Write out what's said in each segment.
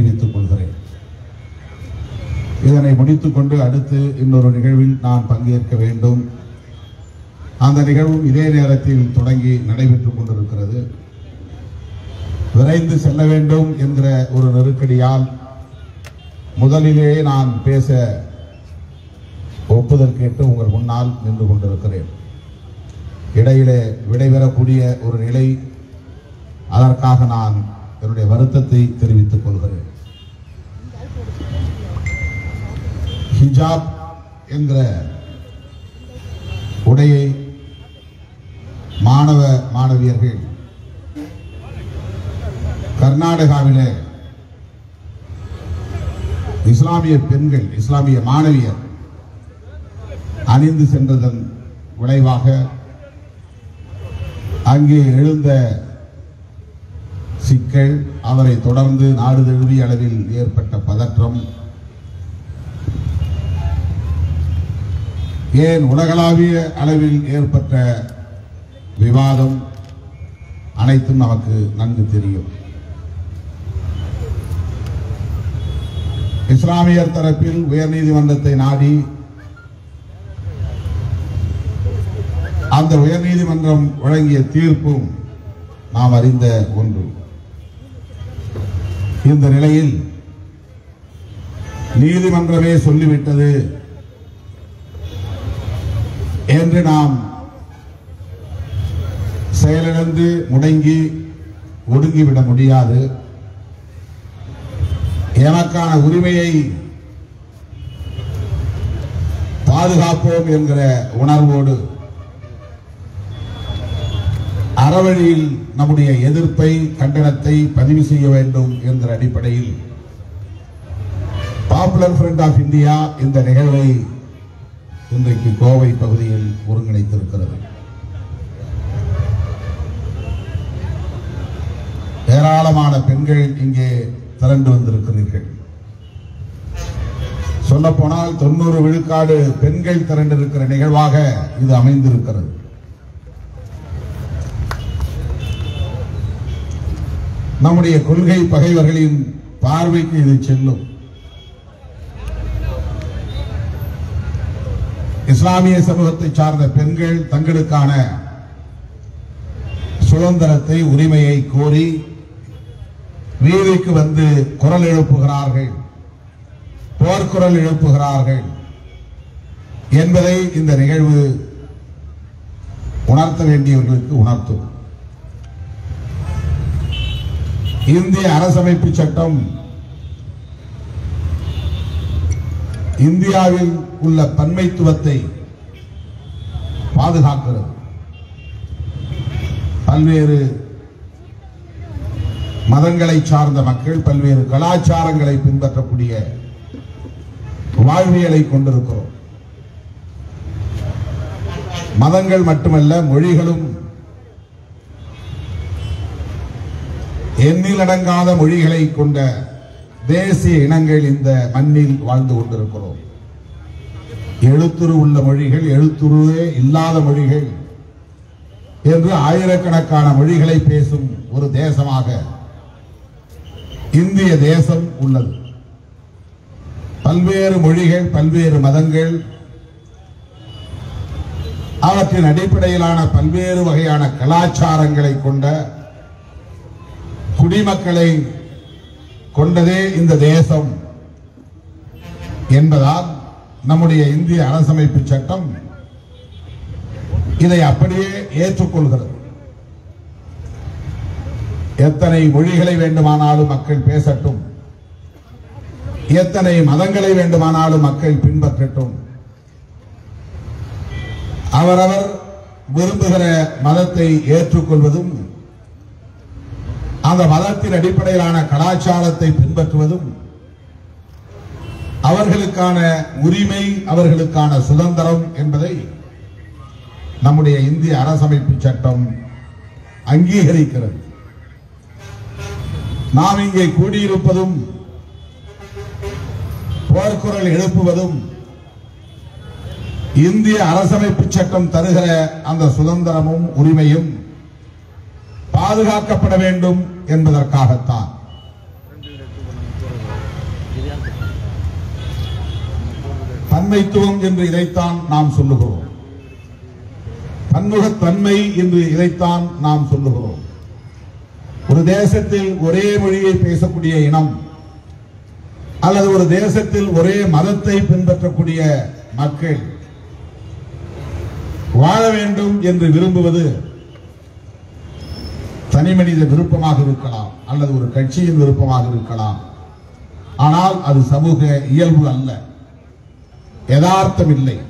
தெரிவித்துக் கொள்கிறேன் இதனை முடித்துக்கொண்டு அடுத்து இன்னொரு நிகழ்வில் நான் பங்கேற்க வேண்டும் அந்த நிகழ்வும் இதே நேரத்தில் தொடங்கி நடைபெற்றுக் கொண்டிருக்கிறது விரைந்து செல்ல வேண்டும் என்கிற ஒரு நெருக்கடியால் முதலிலேயே நான் பேச ஒப்புதல் கேட்டு உங்கள் முன்னால் நின்று கொண்டிருக்கிறேன் இடையிலே விடைபெறக்கூடிய ஒரு நிலை அதற்காக நான் என்னுடைய வருத்தத்தை தெரிவித்துக் கொள்கிறேன் ஹிஜாப் என்கிற உடையை மாணவ மாணவியர்கள் கர்நாடகாவிலே இஸ்லாமிய பெண்கள் இஸ்லாமிய மாணவியர் அணிந்து சென்றதன் விளைவாக அங்கே எழுந்த சிக்கல் அவரை தொடர்ந்து நாடு தழுவிய அளவில் ஏற்பட்ட பதற்றம் ஏன் உலகளாவிய அளவில் ஏற்பட்ட விவாதம் அனைத்தும் நமக்கு நன்கு தெரியும் இஸ்லாமியர் தரப்பில் உயர்நீதிமன்றத்தை நாடி அந்த உயர்நீதிமன்றம் வழங்கிய தீர்ப்பும் நாம் அறிந்த ஒன்று இந்த நிலையில் நீதிமன்றமே சொல்லிவிட்டது என்று நாம் செயலிழந்து முடங்கி ஒடுங்கிவிட முடியாது எனக்கான உரிமையை பாதுகாப்போம் என்கிற உணர்வோடு அறவழியில் நம்முடைய எதிர்ப்பை கண்டனத்தை பதிவு செய்ய வேண்டும் என்கிற அடிப்படையில் பாப்புலர் ஃப்ரண்ட் ஆஃப் இந்தியா இந்த நிகழ்வை இன்றைக்கு கோவை பகுதியில் ஒருங்கிணைத்திருக்கிறது ஏராளமான பெண்கள் இங்கே திரண்டு வந்திருக்கிறீர்கள் சொல்லப்போனால் தொண்ணூறு விழுக்காடு பெண்கள் திரண்டிருக்கிற நிகழ்வாக இது அமைந்திருக்கிறது நம்முடைய கொள்கை பகைவர்களின் பார்வைக்கு இது செல்லும் இஸ்லாமிய சமூகத்தை சார்ந்த பெண்கள் தங்களுக்கான சுதந்திரத்தை உரிமையை கோரி வீதிக்கு வந்து குரல் எழுப்புகிறார்கள் போர்க்குரல் எழுப்புகிறார்கள் என்பதை இந்த நிகழ்வு உணர்த்த வேண்டியவர்களுக்கு உணர்த்தும் இந்திய அரசமைப்பு சட்டம் இந்தியாவில் உள்ள பன்மைத்துவத்தை பாதுகாக்கிறது பல்வேறு மதங்களை சார்ந்த மக்கள் பல்வேறு கலாச்சாரங்களை பின்பற்றக்கூடிய வாழ்வியலை கொண்டிருக்கிறோம் மதங்கள் மட்டுமல்ல மொழிகளும் எண்ணிலடங்காத மொழிகளை கொண்ட தேசிய இனங்கள் இந்த மண்ணில் வாழ்ந்து கொண்டிருக்கிறோம் எழுத்துரு உள்ள மொழிகள் எழுத்துருவே இல்லாத மொழிகள் என்று ஆயிரக்கணக்கான மொழிகளை பேசும் ஒரு தேசமாக இந்திய தேசம் உள்ளது பல்வேறு மொழிகள் பல்வேறு மதங்கள் அவற்றின் அடிப்படையிலான பல்வேறு வகையான கலாச்சாரங்களை கொண்ட குடிமக்களை கொண்டதே இந்த தேசம் என்பதால் நம்முடைய இந்திய அரசமைப்பு சட்டம் இதை அப்படியே ஏற்றுக்கொள்கிறது எத்தனை மொழிகளை வேண்டுமானாலும் மக்கள் பேசட்டும் எத்தனை மதங்களை வேண்டுமானாலும் மக்கள் பின்பற்றட்டும் அவரவர் விரும்புகிற மதத்தை ஏற்றுக்கொள்வதும் அந்த மதத்தின் அடிப்படையிலான கலாச்சாரத்தை பின்பற்றுவதும் அவர்களுக்கான உரிமை அவர்களுக்கான சுதந்திரம் என்பதை நம்முடைய இந்திய அரசமைப்பு சட்டம் அங்கீகரிக்கிறது நாம் இங்கே கூடியிருப்பதும் போர்க்குரல் எழுப்புவதும் இந்திய அரசமைப்பு சட்டம் தருகிற அந்த சுதந்திரமும் உரிமையும் பாதுகாக்கப்பட வேண்டும் என்பதற்காகத்தான் தன்மைத்துவம் என்று இதைத்தான் நாம் சொல்லுகிறோம் பன்முகத்தன்மை என்று இதைத்தான் நாம் சொல்லுகிறோம் ஒரு தேசத்தில் ஒரே மொழியை பேசக்கூடிய இனம் அல்லது ஒரு தேசத்தில் ஒரே மதத்தை பின்பற்றக்கூடிய மக்கள் வாழ வேண்டும் என்று விரும்புவது தனி மனித விருப்பமாக இருக்கலாம் அல்லது ஒரு கட்சியின் விருப்பமாக இருக்கலாம் ஆனால் அது சமூக இயல்பு அல்ல யதார்த்தம் இல்லை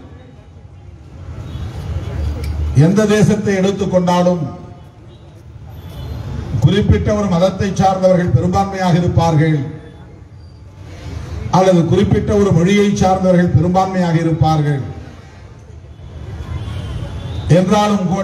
எந்த தேசத்தை எடுத்துக்கொண்டாலும் குறிப்பிட்ட ஒரு மதத்தை சார்ந்தவர்கள் பெரும்பான்மையாக இருப்பார்கள் அல்லது குறிப்பிட்ட ஒரு மொழியை சார்ந்தவர்கள் பெரும்பான்மையாக இருப்பார்கள் என்றாலும் கூட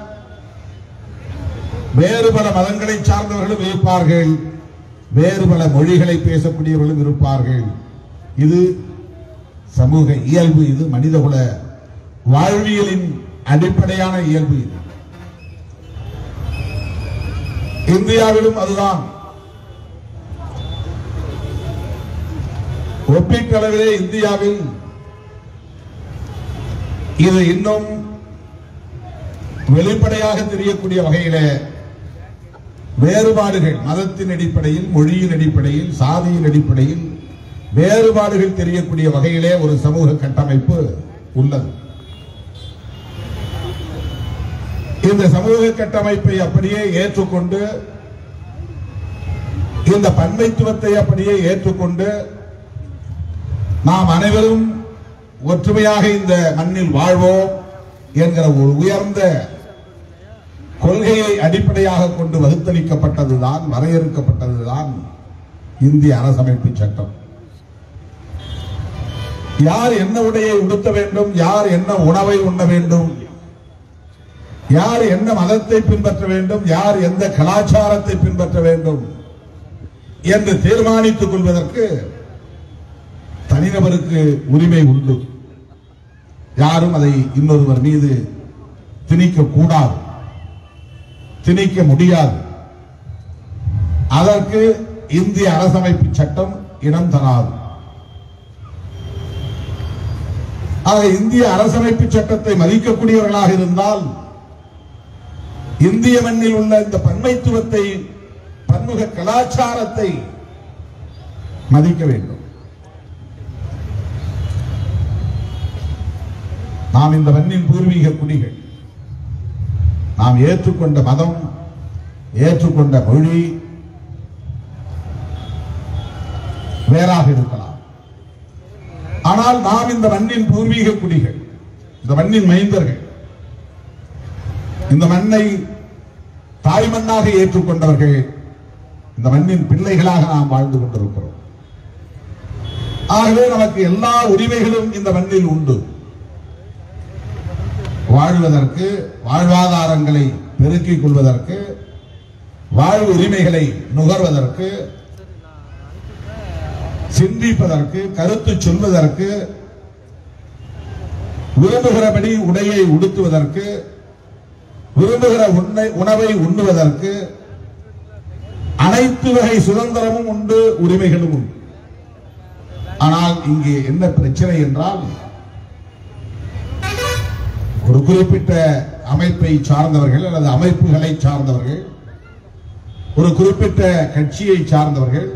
வேறு பல மதங்களை சார்ந்தவர்களும் இருப்பார்கள் வேறு பல மொழிகளை பேசக்கூடியவர்களும் இருப்பார்கள் இது சமூக இயல்பு இது மனிதகுல வாழ்வியலின் அடிப்படையான இயல்பு இது இந்தியாவிலும் அதுதான் ஒப்பீட்டளவிலே இந்தியாவில் இது இன்னும் வெளிப்படையாக தெரியக்கூடிய வகையில வேறுபாடுகள் மதத்தின் அடிப்படையில் மொழியின் அடிப்படையில் சாதியின் அடிப்படையில் வேறுபாடுகள் தெரியக்கூடிய வகையிலே ஒரு சமூக கட்டமைப்பு உள்ளது இந்த சமூக கட்டமைப்பை அப்படியே ஏற்றுக்கொண்டு இந்த பன்மைத்துவத்தை அப்படியே ஏற்றுக்கொண்டு நாம் அனைவரும் ஒற்றுமையாக இந்த மண்ணில் வாழ்வோம் என்கிற ஒரு உயர்ந்த கொள்கையை அடிப்படையாக கொண்டு வகுத்தளிக்கப்பட்டதுதான் வரையறுக்கப்பட்டதுதான் இந்திய அரசமைப்பு சட்டம் யார் என்ன உடையை உடுத்த வேண்டும் யார் என்ன உணவை உண்ண வேண்டும் யார் என்ன மதத்தை பின்பற்ற வேண்டும் யார் எந்த கலாச்சாரத்தை பின்பற்ற வேண்டும் என்று தீர்மானித்துக் கொள்வதற்கு தனிநபருக்கு உரிமை உண்டு யாரும் அதை இன்னொருவர் மீது திணிக்க கூடாது திணிக்க முடியாது அதற்கு இந்திய அரசமைப்பு சட்டம் இடம் தராது ஆக இந்திய அரசமைப்பு சட்டத்தை மதிக்கக்கூடியவர்களாக இருந்தால் இந்திய மண்ணில் உள்ள இந்த பன்மைத்துவத்தை பன்முக கலாச்சாரத்தை மதிக்க வேண்டும் நாம் இந்த மண்ணின் பூர்வீக குடிகள் நாம் ஏற்றுக்கொண்ட மதம் ஏற்றுக்கொண்ட மொழி வேறாக இருக்கலாம் ஆனால் நாம் இந்த மண்ணின் பூர்வீக குடிகள் இந்த மண்ணின் மைந்தர்கள் இந்த மண்ணை தாய் மண்ணாக ஏற்றுக்கொண்டவர்கள் இந்த மண்ணின் பிள்ளைகளாக நாம் வாழ்ந்து கொண்டிருக்கிறோம் ஆகவே நமக்கு எல்லா உரிமைகளும் இந்த மண்ணில் உண்டு வாழ்வதற்கு வாழ்வாதாரங்களை பெருக்கிக் கொள்வதற்கு வாழ்வு உரிமைகளை நுகர்வதற்கு சிந்திப்பதற்கு கருத்து சொல்வதற்கு விரும்புகிறபடி உடையை உடுத்துவதற்கு விரும்புகிற உண்ணை உணவை உண்ணுவதற்கு அனைத்து வகை சுதந்திரமும் உண்டு உரிமைகளும் உண்டு ஆனால் இங்கே என்ன பிரச்சனை என்றால் ஒரு குறிப்பிட்ட அமைப்பை சார்ந்தவர்கள் அல்லது அமைப்புகளை சார்ந்தவர்கள் ஒரு குறிப்பிட்ட கட்சியை சார்ந்தவர்கள்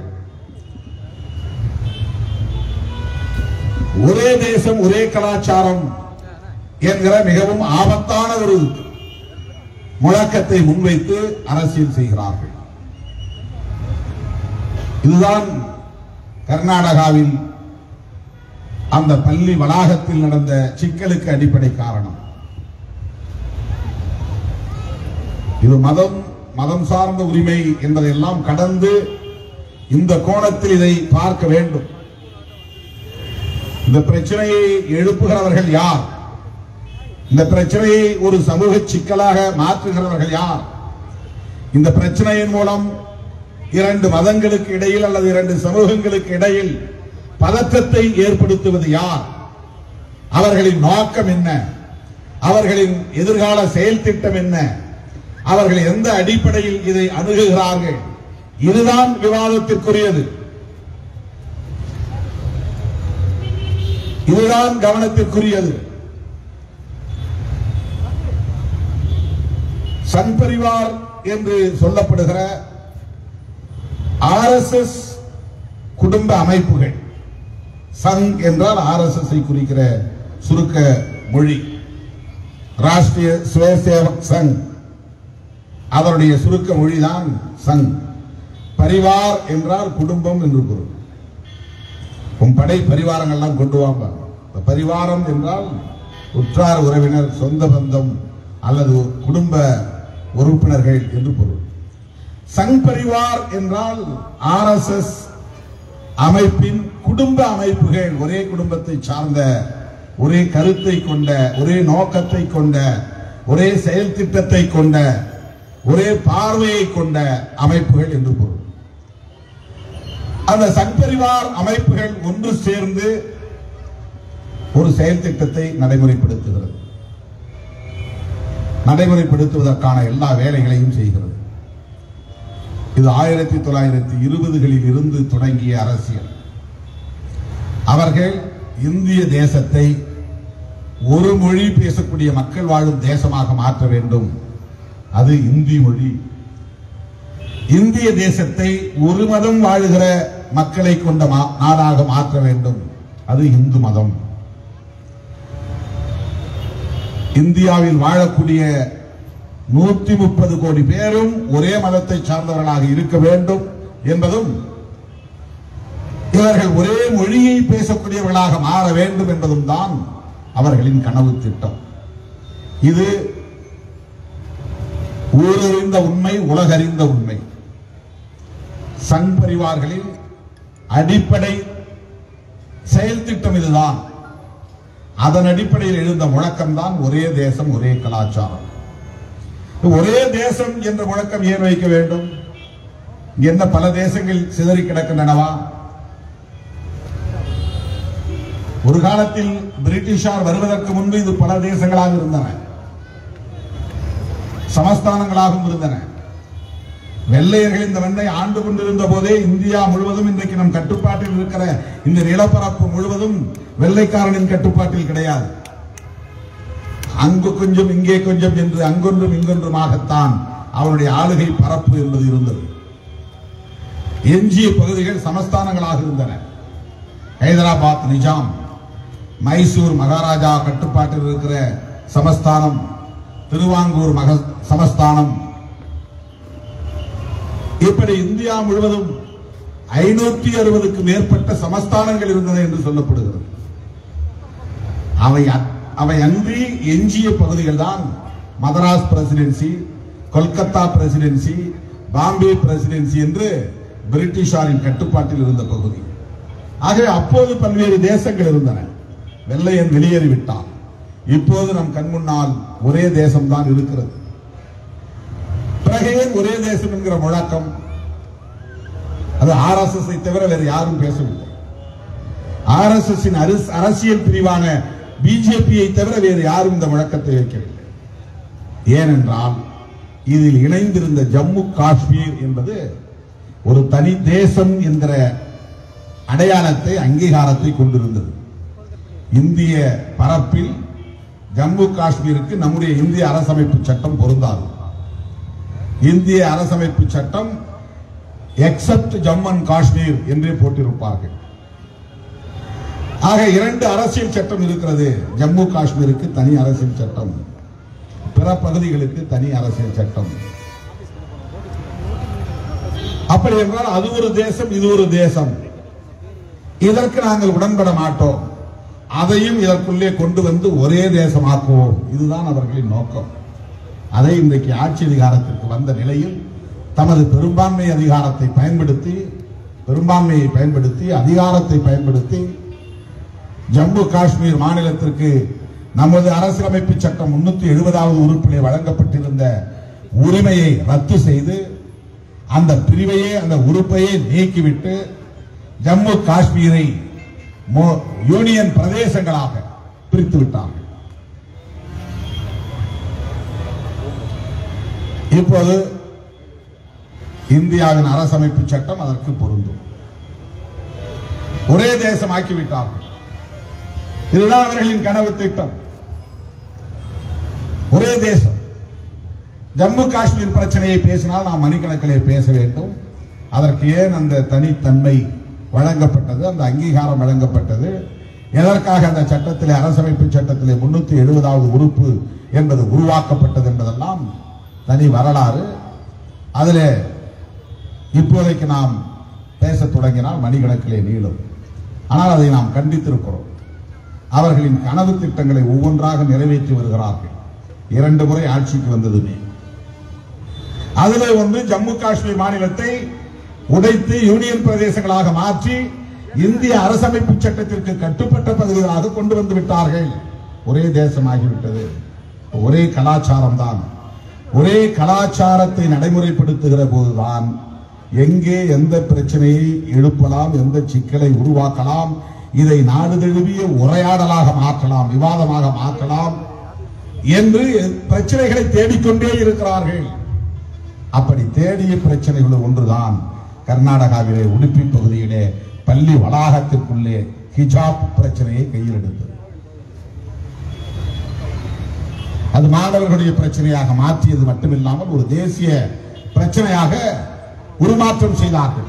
ஒரே தேசம் ஒரே கலாச்சாரம் என்கிற மிகவும் ஆபத்தான ஒரு முழக்கத்தை முன்வைத்து அரசியல் செய்கிறார்கள் இதுதான் கர்நாடகாவில் அந்த பள்ளி வளாகத்தில் நடந்த சிக்கலுக்கு அடிப்படை காரணம் இது மதம் மதம் சார்ந்த உரிமை என்பதையெல்லாம் கடந்து இந்த கோணத்தில் இதை பார்க்க வேண்டும் இந்த பிரச்சனையை எழுப்புகிறவர்கள் யார் இந்த பிரச்சனையை ஒரு சமூக சிக்கலாக மாற்றுகிறவர்கள் யார் இந்த பிரச்சனையின் மூலம் இரண்டு மதங்களுக்கு இடையில் அல்லது இரண்டு சமூகங்களுக்கு இடையில் பதற்றத்தை ஏற்படுத்துவது யார் அவர்களின் நோக்கம் என்ன அவர்களின் எதிர்கால செயல் திட்டம் என்ன அவர்கள் எந்த அடிப்படையில் இதை அணுகுகிறார்கள் இதுதான் விவாதத்திற்குரியது இதுதான் கவனத்திற்குரியது சங் பரிவார் என்று சொல்லப்படுகிற ஆர்எஸ்எஸ் குடும்ப அமைப்புகள் சங் என்றால் ஆர்எஸ்எஸ் குறிக்கிற சுருக்க மொழி ராஷ்டிரிய சுயசேவக் சங் அதனுடைய சுருக்க மொழிதான் சங் பரிவார் என்றால் குடும்பம் என்று பொருள் உன் படை பரிவாரங்கள்லாம் கொண்டு வாங்க இந்த பரிவாரம் என்றால் உற்றார் உறவினர் சொந்த பந்தம் அல்லது குடும்ப உறுப்பினர்கள் என்று பொருள் சங் பரிவார் என்றால் ஆர்எஸ்எஸ் அமைப்பின் குடும்ப அமைப்புகள் ஒரே குடும்பத்தை சார்ந்த ஒரே கருத்தை கொண்ட ஒரே நோக்கத்தை கொண்ட ஒரே செயல் திட்டத்தை கொண்ட ஒரே பார்வையை கொண்ட அமைப்புகள் என்று பொருள் அந்த சங்பரிவார் அமைப்புகள் ஒன்று சேர்ந்து ஒரு செயல் திட்டத்தை நடைமுறைப்படுத்துகிறது நடைமுறைப்படுத்துவதற்கான எல்லா வேலைகளையும் செய்கிறது இது ஆயிரத்தி தொள்ளாயிரத்தி இருபதுகளில் இருந்து தொடங்கிய அரசியல் அவர்கள் இந்திய தேசத்தை ஒரு மொழி பேசக்கூடிய மக்கள் வாழும் தேசமாக மாற்ற வேண்டும் அது இந்தி மொழி இந்திய தேசத்தை ஒரு மதம் வாழுகிற மக்களை கொண்ட மா- நாடாக மாற்ற வேண்டும் அது இந்து மதம் இந்தியாவில் வாழக்கூடிய நூத்தி முப்பது கோடி பேரும் ஒரே மதத்தை சார்ந்தவர்களாக இருக்க வேண்டும் என்பதும் இவர்கள் ஒரே மொழியை பேசக்கூடியவர்களாக மாற வேண்டும் என்பதும் தான் அவர்களின் கனவு திட்டம் இது ஊரறிந்த உண்மை உலகறிந்த உண்மை சங் பரிவார்களின் அடிப்படை செயல் திட்டம் இதுதான் அதன் அடிப்படையில் எழுந்த முழக்கம்தான் ஒரே தேசம் ஒரே கலாச்சாரம் ஒரே தேசம் என்ற முழக்கம் ஏன் வைக்க வேண்டும் இங்க என்ன பல தேசங்கள் சிதறி கிடக்கின்றனவா ஒரு காலத்தில் பிரிட்டிஷார் வருவதற்கு முன்பு இது பல தேசங்களாக இருந்தன சமஸ்தானங்களாகவும் இருந்தன வெள்ளையர்கள் இந்த மண்ணை ஆண்டு கொண்டிருந்த போதே இந்தியா முழுவதும் இன்றைக்கு நம் கட்டுப்பாட்டில் இருக்கிற இந்த நிலப்பரப்பு முழுவதும் வெள்ளைக்காரனின் கட்டுப்பாட்டில் கிடையாது அங்கு கொஞ்சம் இங்கே கொஞ்சம் என்று அங்கொன்றும் இங்கொன்றுமாகத்தான் அவருடைய ஆளுகை பரப்பு என்பது இருந்தது எஞ்சிய பகுதிகள் சமஸ்தானங்களாக இருந்தன ஹைதராபாத் நிஜாம் மைசூர் மகாராஜா கட்டுப்பாட்டில் இருக்கிற சமஸ்தானம் திருவாங்கூர் மக சமஸ்தானம் இப்படி இந்தியா முழுவதும் ஐநூற்றி அறுபதுக்கு மேற்பட்ட சமஸ்தானங்கள் இருந்தன என்று சொல்லப்படுகிறது அவை அ- அவை அன்றி எஞ்சிய பகுதிகள் தான் Madras presidency Kolkata presidency Bombay presidency என்று பிரிட்டிஷாரின் கட்டுப்பாட்டில் இருந்த பகுதி ஆகவே அப்போது பல்வேறு தேசங்கள் இருந்தன வெள்ளையன் வெளியேறிவிட்டான் இப்போது நம் கண் முன்னால் ஒரே தேசம்தான் இருக்கிறது பிறகு ஏன் ஒரே தேசம் என்கிற முழக்கம் அது ஆர்எஸ்எஸ் தவிர வேறு யாரும் பேசவில்லை ஆர்எஸ்எஸ் அரசியல் பிரிவான பிஜேபியை தவிர வேறு யாரும் இந்த முழக்கத்தை வைக்கவில்லை ஏனென்றால் இதில் இணைந்திருந்த ஜம்மு காஷ்மீர் என்பது ஒரு தனி தேசம் என்கிற அடையாளத்தை அங்கீகாரத்தை கொண்டிருந்தது இந்திய பரப்பில் ஜம்மு காஷ்மீருக்கு நம்முடைய இந்திய அரசமைப்பு சட்டம் பொருந்தாது இந்திய அரசமைப்பு சட்டம் எக்ஸப்ட் ஜம்மு அண்ட் காஷ்மீர் என்றே போட்டிருப்பார்கள் ஆக இரண்டு அரசியல் சட்டம் இருக்கிறது ஜம்மு காஷ்மீருக்கு தனி அரசியல் சட்டம் பிற பகுதிகளுக்கு தனி அரசியல் சட்டம் அப்படி என்றால் அது ஒரு தேசம் இது ஒரு தேசம் இதற்கு நாங்கள் உடன்பட மாட்டோம் அதையும் இதற்குள்ளே கொண்டு வந்து ஒரே தேசமாக்குவோம் இதுதான் அவர்களின் நோக்கம் அதை இன்றைக்கு ஆட்சி அதிகாரத்திற்கு வந்த நிலையில் தமது பெரும்பான்மை அதிகாரத்தை பயன்படுத்தி பெரும்பான்மையை பயன்படுத்தி அதிகாரத்தை பயன்படுத்தி ஜம்மு காஷ்மீர் மாநிலத்திற்கு நமது அரசியலமைப்பு சட்டம் முன்னூத்தி எழுபதாவது உறுப்பிலே வழங்கப்பட்டிருந்த உரிமையை ரத்து செய்து அந்த பிரிவையே அந்த உறுப்பையே நீக்கிவிட்டு ஜம்மு காஷ்மீரை மோ- யூனியன் பிரதேசங்களாக பிரித்து விட்டார்கள் இப்போது இந்தியாவின் அரசமைப்பு சட்டம் அதற்கு பொருந்தும் ஒரே தேசம் ஆக்கிவிட்டார்கள் இதுதான் அவர்களின் கனவு திட்டம் ஒரே தேசம் ஜம்மு காஷ்மீர் பிரச்சனையை பேசினால் நாம் மணிக்கணக்கிலே பேச வேண்டும் அதற்கு ஏன் அந்த தனித்தன்மை வழங்கப்பட்டது அந்த அங்கீகாரம் வழங்கப்பட்டது எதற்காக அந்த சட்டத்திலே அரசமைப்பு சட்டத்திலே முன்னூத்தி எழுபதாவது உறுப்பு என்பது உருவாக்கப்பட்டது என்பதெல்லாம் தனி வரலாறு அதிலே இப்போதைக்கு நாம் பேசத் தொடங்கினால் மணிக்கணக்கிலே நீளும் ஆனால் அதை நாம் கண்டித்திருக்கிறோம் அவர்களின் கனவு திட்டங்களை ஒவ்வொன்றாக நிறைவேற்றி வருகிறார்கள் இரண்டு முறை ஆட்சிக்கு வந்ததுமே அதிலே ஒன்று ஜம்மு காஷ்மீர் மாநிலத்தை உடைத்து யூனியன் பிரதேசங்களாக மாற்றி இந்திய அரசமைப்பு சட்டத்திற்கு கட்டுப்பட்ட பகுதிகளாக கொண்டு வந்து விட்டார்கள் ஒரே தேசமாகிவிட்டது ஒரே கலாச்சாரம் தான் ஒரே கலாச்சாரத்தை நடைமுறைப்படுத்துகிற போதுதான் எங்கே எந்த பிரச்சனையை எழுப்பலாம் எந்த சிக்கலை உருவாக்கலாம் இதை நாடு தழுவிய உரையாடலாக மாற்றலாம் விவாதமாக மாற்றலாம் என்று பிரச்சனைகளை தேடிக்கொண்டே இருக்கிறார்கள் அப்படி தேடிய பிரச்சனைகள் ஒன்றுதான் கர்நாடகாவிலே உடுப்பி பகுதியிலே பள்ளி வளாகத்திற்குள்ளே ஹிஜாப் பிரச்சனையை கையில் எடுத்தது அது மாணவர்களுடைய பிரச்சனையாக மாற்றியது மட்டுமில்லாமல் ஒரு தேசிய பிரச்சனையாக உருமாற்றம் செய்தார்கள்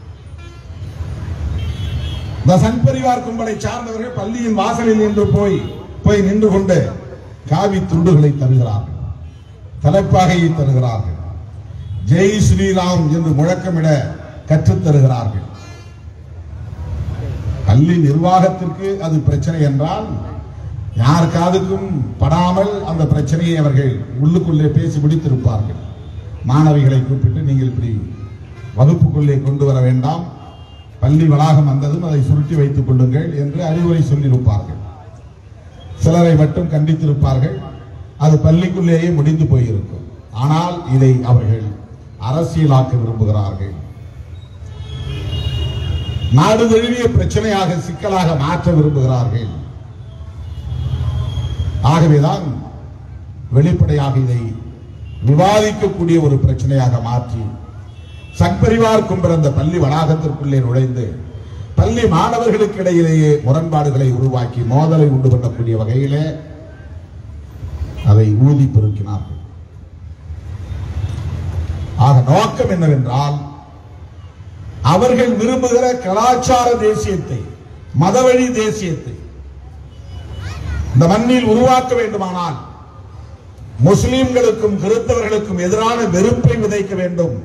இந்த சன் பரிவார் கும்பலை சார்ந்தவர்கள் பள்ளியின் வாசலில் நின்று போய் போய் நின்று கொண்டு காவி துண்டுகளை தருகிறார்கள் தலைப்பாகையை தருகிறார்கள் ஜெய் ஸ்ரீராம் என்று முழக்கமிட கற்றுத் தருகிறார்கள் பள்ளி நிர்வாகத்திற்கு அது பிரச்சனை என்றால் யார் காதுக்கும் படாமல் அந்த பிரச்சனையை அவர்கள் உள்ளுக்குள்ளே பேசி முடித்திருப்பார்கள் மாணவிகளை கூப்பிட்டு நீங்கள் இப்படி வகுப்புக்குள்ளே கொண்டு வர வேண்டாம் பள்ளி வளாகம் வந்ததும் அதை சுருட்டி வைத்துக் கொள்ளுங்கள் என்று அறிவுரை சொல்லியிருப்பார்கள் சிலரை மட்டும் கண்டித்திருப்பார்கள் அது பள்ளிக்குள்ளேயே முடிந்து போயிருக்கும் ஆனால் இதை அவர்கள் அரசியலாக்க விரும்புகிறார்கள் நாடு தழுவிய பிரச்சனையாக சிக்கலாக மாற்ற விரும்புகிறார்கள் ஆகவேதான் வெளிப்படையாக இதை விவாதிக்கக்கூடிய ஒரு பிரச்சனையாக மாற்றி சங்பரிவார் கும்பிறந்த பள்ளி வளாகத்திற்குள்ளே நுழைந்து பள்ளி மாணவர்களுக்கு இடையிலேயே முரண்பாடுகளை உருவாக்கி மோதலை உண்டு பண்ணக்கூடிய வகையிலே அதை ஊதி பெருக்கினார்கள் ஆக நோக்கம் என்னவென்றால் அவர்கள் விரும்புகிற கலாச்சார தேசியத்தை மதவழி தேசியத்தை இந்த மண்ணில் உருவாக்க வேண்டுமானால் முஸ்லிம்களுக்கும் கிறிஸ்தவர்களுக்கும் எதிரான வெறுப்பை விதைக்க வேண்டும்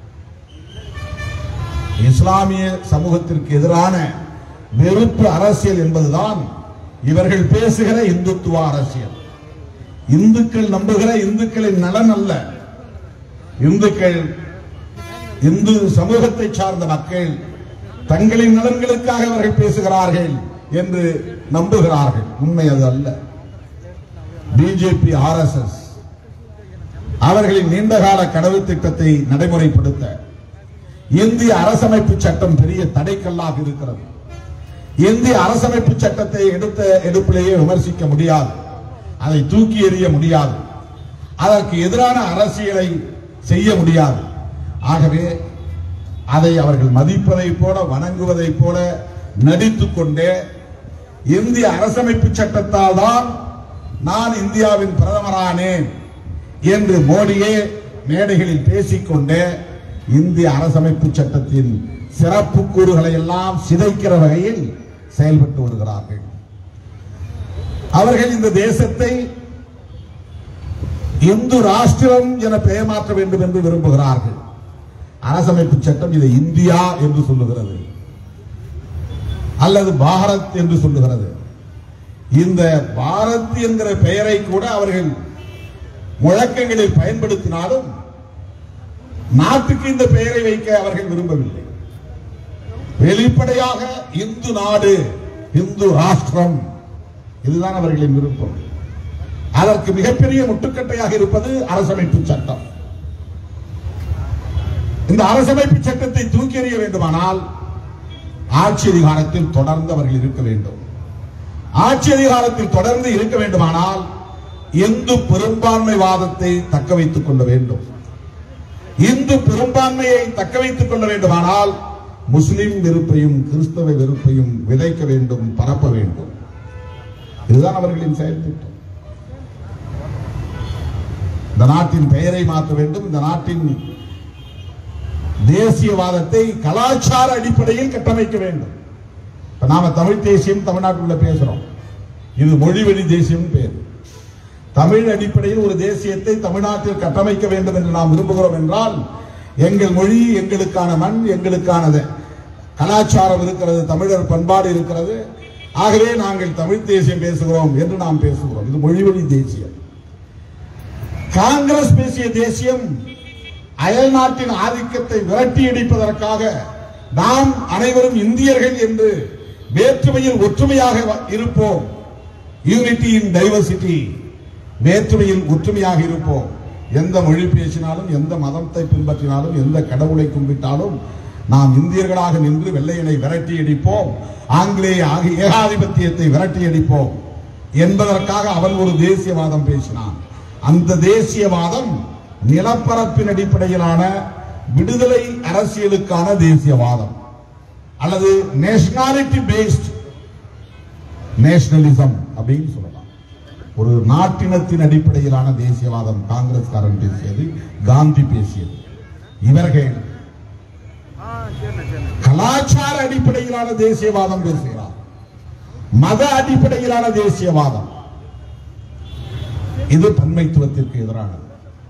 இஸ்லாமிய சமூகத்திற்கு எதிரான வெறுப்பு அரசியல் என்பதுதான் இவர்கள் பேசுகிற இந்துத்துவ அரசியல் இந்துக்கள் நம்புகிற இந்துக்களின் நலன் அல்ல இந்துக்கள் இந்து சமூகத்தை சார்ந்த மக்கள் தங்களின் நலன்களுக்காக அவர்கள் பேசுகிறார்கள் என்று நம்புகிறார்கள் உண்மை அது அல்ல பிஜேபி ஆர்எஸ்எஸ் அவர்களின் நீண்டகால கனவு திட்டத்தை நடைமுறைப்படுத்த இந்திய அரசமைப்பு சட்டம் பெரிய தடைக்கல்லாக இருக்கிறது இந்திய அரசமைப்பு சட்டத்தை எடுத்த எடுப்பிலேயே விமர்சிக்க முடியாது அதை தூக்கி எறிய முடியாது அதற்கு எதிரான அரசியலை செய்ய முடியாது ஆகவே அதை அவர்கள் மதிப்பதைப் போல வணங்குவதைப் போல நடித்துக் கொண்டே இந்திய அரசமைப்பு சட்டத்தால் தான் நான் இந்தியாவின் பிரதமரானேன் என்று மோடியே மேடைகளில் பேசிக்கொண்டே இந்திய அரசமைப்பு சட்டத்தின் சிறப்பு கூறுகளை எல்லாம் சிதைக்கிற வகையில் செயல்பட்டு வருகிறார்கள் அவர்கள் இந்த தேசத்தை இந்து ராஷ்டிரம் என பெயர் மாற்ற வேண்டும் என்று விரும்புகிறார்கள் அரசமைப்பு சட்டம் இதை இந்தியா என்று சொல்லுகிறது அல்லது பாரத் என்று சொல்லுகிறது இந்த பாரத் என்கிற பெயரை கூட அவர்கள் முழக்கங்களில் பயன்படுத்தினாலும் நாட்டுக்கு இந்த பெயரை வைக்க அவர்கள் விரும்பவில்லை வெளிப்படையாக இந்து நாடு இந்து ராஷ்டிரம் இதுதான் அவர்களின் விருப்பம் அதற்கு மிகப்பெரிய முட்டுக்கட்டையாக இருப்பது அரசமைப்பு சட்டம் இந்த அரசமைப்பு சட்டத்தை தூக்கி எறிய வேண்டுமானால் ஆட்சி அதிகாரத்தில் தொடர்ந்து அவர்கள் இருக்க வேண்டும் ஆட்சி அதிகாரத்தில் தொடர்ந்து இருக்க வேண்டுமானால் இந்து பெரும்பான்மை வாதத்தை தக்க வைத்துக் கொள்ள வேண்டும் இந்து பெரும்பான்மையை தக்க வைத்துக் கொள்ள வேண்டுமானால் முஸ்லிம் வெறுப்பையும் கிறிஸ்தவ வெறுப்பையும் விதைக்க வேண்டும் பரப்ப வேண்டும் இதுதான் அவர்களின் செயல் திட்டம் இந்த நாட்டின் பெயரை மாற்ற வேண்டும் இந்த நாட்டின் தேசியவாதத்தை கலாச்சார அடிப்படையில் கட்டமைக்க வேண்டும் இப்ப நாம தமிழ் தேசியம் தமிழ்நாட்டுக்குள்ள பேசுறோம் இது மொழிவழி தேசியம் பேர் தமிழ் அடிப்படையில் ஒரு தேசியத்தை தமிழ்நாட்டில் கட்டமைக்க வேண்டும் என்று நாம் விரும்புகிறோம் என்றால் எங்கள் மொழி எங்களுக்கான மண் எங்களுக்கானது கலாச்சாரம் இருக்கிறது தமிழர் பண்பாடு இருக்கிறது ஆகவே நாங்கள் தமிழ் தேசியம் பேசுகிறோம் என்று நாம் பேசுகிறோம் இது மொழிவழி தேசியம் காங்கிரஸ் பேசிய தேசியம் அயல் நாட்டின் ஆதிக்கத்தை விரட்டி அடிப்பதற்காக நாம் அனைவரும் இந்தியர்கள் என்று வேற்றுமையில் ஒற்றுமையாக வ- இருப்போம் யூனிட்டி இன் டைவர்சிட்டி வேற்றுமையில் ஒற்றுமையாக இருப்போம் எந்த மொழி பேசினாலும் எந்த மதத்தை பின்பற்றினாலும் எந்த கடவுளை கும்பிட்டாலும் நாம் இந்தியர்களாக நின்று வெள்ளையனை விரட்டி அடிப்போம் ஆங்கிலேய ஆகி- ஏகாதிபத்தியத்தை விரட்டி அடிப்போம் என்பதற்காக அவன் ஒரு தேசியவாதம் பேசினான் அந்த தேசியவாதம் நிலப்பரப்பின் அடிப்படையிலான விடுதலை அரசியலுக்கான தேசியவாதம் அல்லது நேஷனாலிட்டி பேஸ்ட் நேஷனலிசம் அப்படின்னு சொல்லலாம் ஒரு நாட்டினத்தின் அடிப்படையிலான தேசியவாதம் காங்கிரஸ்காரன் பேசியது காந்தி பேசியது இவர்கள் கலாச்சார அடிப்படையிலான தேசியவாதம் பேசுகிறார் மத அடிப்படையிலான தேசியவாதம் இது பன்மைத்துவத்திற்கு எதிரானது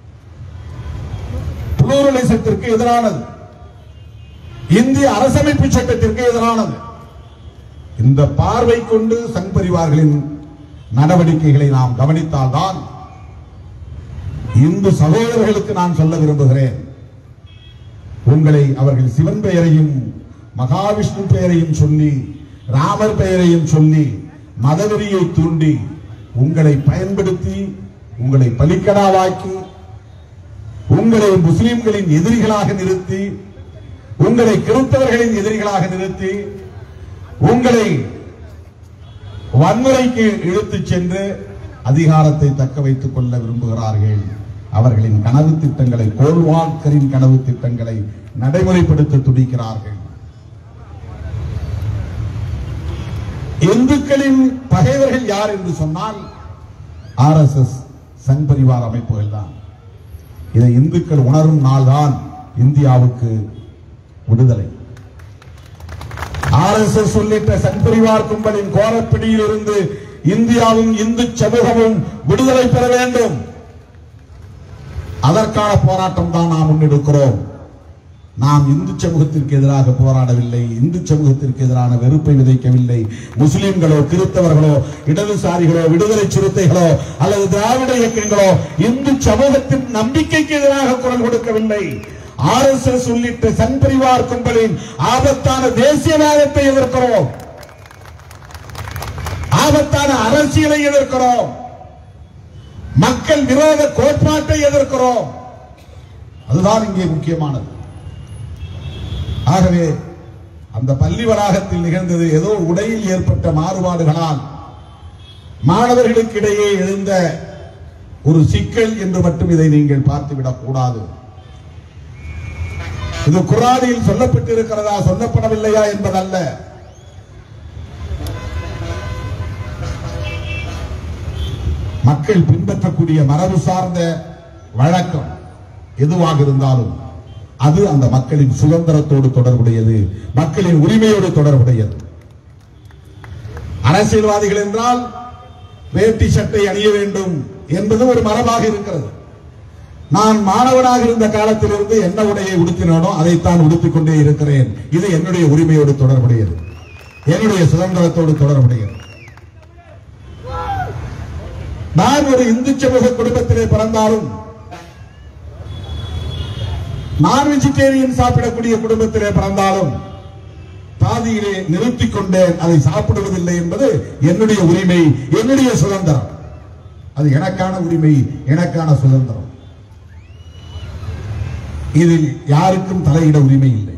புளூரலிசத்திற்கு எதிரானது இந்திய அரசமைப்பு சட்டத்திற்கு எதிரானது இந்த பார்வை கொண்டு சங் பரிவார்களின் நடவடிக்கைகளை நாம் கவனித்தால்தான் இந்து சகோதரர்களுக்கு நான் சொல்ல விரும்புகிறேன் உங்களை அவர்கள் சிவன் பெயரையும் மகாவிஷ்ணு பெயரையும் சொல்லி ராமர் பெயரையும் சொல்லி மதவெறியை தூண்டி உங்களை பயன்படுத்தி உங்களை பலிக்கடாவாக்கி உங்களை முஸ்லிம்களின் எதிரிகளாக நிறுத்தி உங்களை கிறிஸ்தவர்களின் எதிரிகளாக நிறுத்தி உங்களை வன்முறைக்கு இழுத்துச் சென்று அதிகாரத்தை தக்க வைத்துக் கொள்ள விரும்புகிறார்கள் அவர்களின் கனவு திட்டங்களை கோல்வாக்கரின் கனவு திட்டங்களை நடைமுறைப்படுத்த துடிக்கிறார்கள் இந்துக்களின் பகைவர்கள் யார் என்று சொன்னால் ஆர்எஸ்எஸ் சங் பரிவார் அமைப்புகள் தான் இதை இந்துக்கள் உணரும் நாள்தான் இந்தியாவுக்கு விடுதலை ஆர்எஸ்எஸ் உள்ளிட்ட சங் பரிவார் கும்பலின் கோரப்பிடியில் இருந்து இந்தியாவும் இந்து சமூகமும் விடுதலை பெற வேண்டும் அதற்கான போராட்டம் தான் நாம் முன்னெடுக்கிறோம் நாம் இந்து சமூகத்திற்கு எதிராக போராடவில்லை இந்து சமூகத்திற்கு எதிரான வெறுப்பை விதைக்கவில்லை முஸ்லிம்களோ கிறிஸ்தவர்களோ இடதுசாரிகளோ விடுதலை சிறுத்தைகளோ அல்லது திராவிட இயக்கங்களோ இந்து சமூகத்தின் நம்பிக்கைக்கு எதிராக குரல் கொடுக்கவில்லை ஆர்எஸ்எஸ் உள்ளிட்ட சங் பரிவார் கும்பலின் ஆபத்தான தேசியவாதத்தை எதிர்க்கிறோம் ஆபத்தான அரசியலை எதிர்க்கிறோம் மக்கள் விரோத கோட்பாட்டை எதிர்க்கிறோம் அதுதான் இங்கே முக்கியமானது ஆகவே அந்த பள்ளி வளாகத்தில் நிகழ்ந்தது ஏதோ உடையில் ஏற்பட்ட மாறுபாடுகளால் மாணவர்களுக்கு இடையே எழுந்த ஒரு சிக்கல் என்று மட்டும் இதை நீங்கள் பார்த்துவிடக் கூடாது இது குரானில் சொல்லப்பட்டிருக்கிறதா சொல்லப்படவில்லையா என்பதல்ல மக்கள் பின்பற்றக்கூடிய மரபு சார்ந்த வழக்கம் எதுவாக இருந்தாலும் அது அந்த மக்களின் சுதந்திரத்தோடு தொடர்புடையது மக்களின் உரிமையோடு தொடர்புடையது அரசியல்வாதிகள் என்றால் வேட்டி சட்டை அணிய வேண்டும் என்பது ஒரு மரபாக இருக்கிறது நான் மாணவனாக இருந்த காலத்திலிருந்து என்ன உடையை உடுத்தினோனோ அதைத்தான் உடுத்திக் கொண்டே இருக்கிறேன் இது என்னுடைய உரிமையோடு தொடர்புடையது என்னுடைய சுதந்திரத்தோடு தொடர்புடையது நான் ஒரு இந்து சமூக குடும்பத்திலே பிறந்தாலும் நான் வெஜிடேரியன் சாப்பிடக்கூடிய குடும்பத்திலே பிறந்தாலும் பாதியிலே நிறுத்திக் கொண்டேன் அதை சாப்பிடுவதில்லை என்பது என்னுடைய உரிமை என்னுடைய சுதந்திரம் அது எனக்கான உரிமை எனக்கான சுதந்திரம் இதில் யாருக்கும் தலையிட உரிமை இல்லை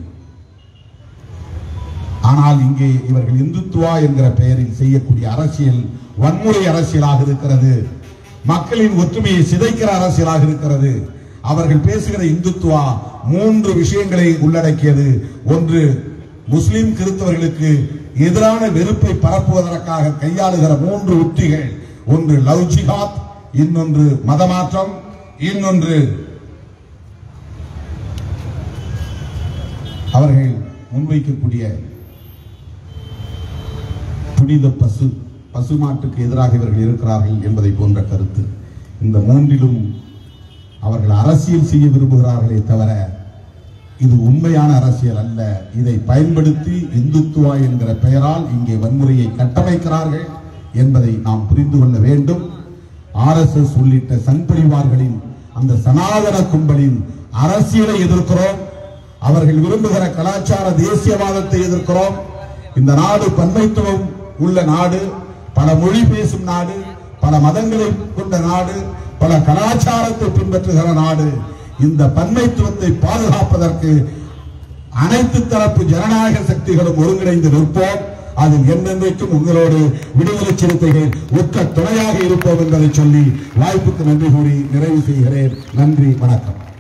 ஆனால் இங்கே இவர்கள் இந்துத்துவா என்கிற பெயரில் செய்யக்கூடிய அரசியல் வன்முறை அரசியலாக இருக்கிறது மக்களின் ஒற்றுமையை சிதைக்கிற அரசியலாக இருக்கிறது அவர்கள் பேசுகிற இந்துத்துவா மூன்று விஷயங்களை உள்ளடக்கியது ஒன்று முஸ்லிம் கிறிஸ்தவர்களுக்கு எதிரான வெறுப்பை பரப்புவதற்காக கையாளுகிற மூன்று உத்திகள் ஒன்று லவ் ஜிஹாத் இன்னொன்று மதமாற்றம் இன்னொன்று அவர்கள் முன்வைக்கக்கூடிய புனித பசு பசுமாட்டுக்கு எதிராக இவர்கள் இருக்கிறார்கள் என்பதை போன்ற கருத்து இந்த மூன்றிலும் அவர்கள் அரசியல் செய்ய விரும்புகிறார்களே தவிர இது உண்மையான அரசியல் அல்ல இதை பயன்படுத்தி இந்துத்துவா என்கிற பெயரால் இங்கே வன்முறையை கட்டமைக்கிறார்கள் என்பதை நாம் புரிந்து கொள்ள வேண்டும் ஆர்எஸ்எஸ் உள்ளிட்ட சங் பரிவார்களின் அந்த சனாதன கும்பலின் அரசியலை எதிர்க்கிறோம் அவர்கள் விரும்புகிற கலாச்சார தேசியவாதத்தை எதிர்க்கிறோம் இந்த நாடு பன்மைத்துவம் உள்ள நாடு பல மொழி பேசும் நாடு பல மதங்களை கொண்ட நாடு பல கலாச்சாரத்தை பின்பற்றுகிற நாடு இந்த பன்மைத்துவத்தை பாதுகாப்பதற்கு அனைத்து தரப்பு ஜனநாயக சக்திகளும் ஒருங்கிணைந்து நிற்போம் அதில் என்னென்றைக்கும் உங்களோடு விடுதலை சிறுத்தைகள் ஒக்க துணையாக இருப்போம் என்பதை சொல்லி வாய்ப்புக்கு நன்றி கூறி நிறைவு செய்கிறேன் நன்றி வணக்கம்